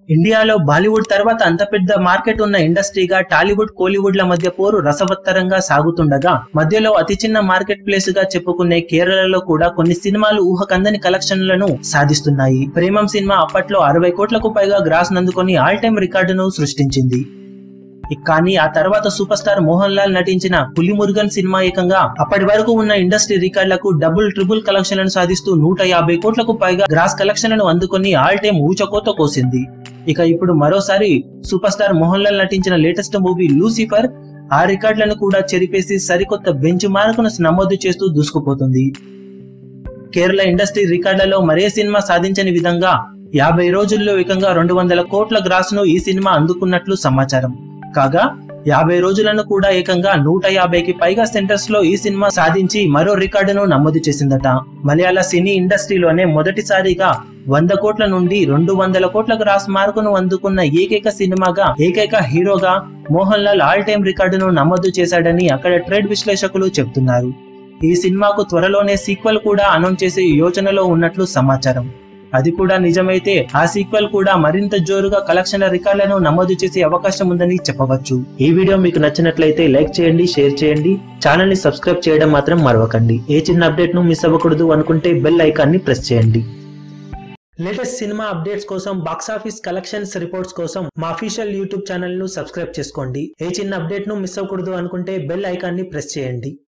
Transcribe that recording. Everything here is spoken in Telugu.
ఇండియాలో బాలీవుడ్ తర్వాత అంత పెద్ద మార్కెట్ ఉన్న ఇండస్ట్రీగా టాలీవుడ్ కోలీవుడ్ ల మధ్య పోరు రసవత్తరంగా సాగుతుండగా మధ్యలో అతి చిన్న మార్కెట్ ప్లేస్ గా చెప్పుకునే కేరళలో కూడా కొన్ని సినిమాలు ఊహకందని కలెక్షన్లను సాధిస్తున్నాయి ప్రేమం సినిమా అప్పట్లో అరవై కోట్లకు పైగా గ్రాస్ నందుకొని ఆల్ టైమ్ రికార్డును సృష్టించింది కానీ ఆ తర్వాత సూపర్ స్టార్ మోహన్ లాల్ నటించిన పులి మురుగన్ సినిమా ఏకంగా అప్పటి వరకు ఉన్న ఇండస్ట్రీ రికార్డులకు డబుల్ ట్రిపుల్ కలెక్షన్లను సాధిస్తూ నూట యాభై కోట్లకు పైగా గ్రాస్ కలెక్షన్లను అందుకొని ఆల్ టైమ్ ఊచకోత కోసింది ఇక ఇప్పుడు మరోసారి సూపర్ స్టార్ మోహన్ లాల్ నటించిన లేటెస్ట్ మూవీ లూసిఫర్ ఆ రికార్డులను కూడా చెరిపేసి సరికొత్త బెంచ్ మార్కును నమోదు చేస్తూ దూసుకుపోతుంది కేరళ ఇండస్ట్రీ రికార్డులలో మరే సినిమా సాధించని విధంగా యాభై రోజుల్లో ఏకంగా రెండు వందల కోట్ల గ్రాస్ ను ఈ సినిమా అందుకున్నట్లు సమాచారం కాగా యాభై రోజులను కూడా ఏకంగా నూట యాభైకి పైగా సెంటర్స్ లో ఈ సినిమా సాధించి మరో రికార్డును నమోదు చేసిందట మలయాళ సినీ ఇండస్ట్రీలోనే మొదటిసారిగా వంద కోట్ల నుండి రెండు వందల కోట్ల గ్రాస్ మార్కును అందుకున్న ఏకైక సినిమాగా ఏకైక హీరోగా మోహన్ లాల్ ఆల్ టైమ్ రికార్డును నమోదు చేశాడని అక్కడ ట్రేడ్ విశ్లేషకులు చెబుతున్నారు ఈ సినిమాకు త్వరలోనే సీక్వెల్ కూడా అనౌన్స్ చేసే యోచనలో ఉన్నట్లు సమాచారం అది కూడా నిజమైతే ఆ సీక్వెల్ కూడా మరింత జోరుగా కలెక్షన్ రికార్డులను నమోదు చేసే అవకాశం ఉందని చెప్పవచ్చు ఈ వీడియో మీకు నచ్చినట్లయితే లైక్ చేయండి షేర్ చేయండి ఛానల్ ని సబ్స్క్రైబ్ చేయడం మాత్రం మరవకండి ఏ చిన్న అప్డేట్ ను మిస్ అవ్వకూడదు అనుకుంటే బెల్ ఐకాన్ ని ప్రెస్ చేయండి లేటెస్ట్ సినిమా అప్డేట్స్ కోసం బాక్సాఫీస్ కలెక్షన్స్ రిపోర్ట్స్ కోసం మా అఫీషియల్ యూట్యూబ్ ఛానల్ ను సబ్స్క్రైబ్ చేసుకోండి ఏ చిన్న అప్డేట్ ను మిస్ అవ్వకూడదు అనుకుంటే బెల్ ఐకాన్ ని ప్రెస్ చేయండి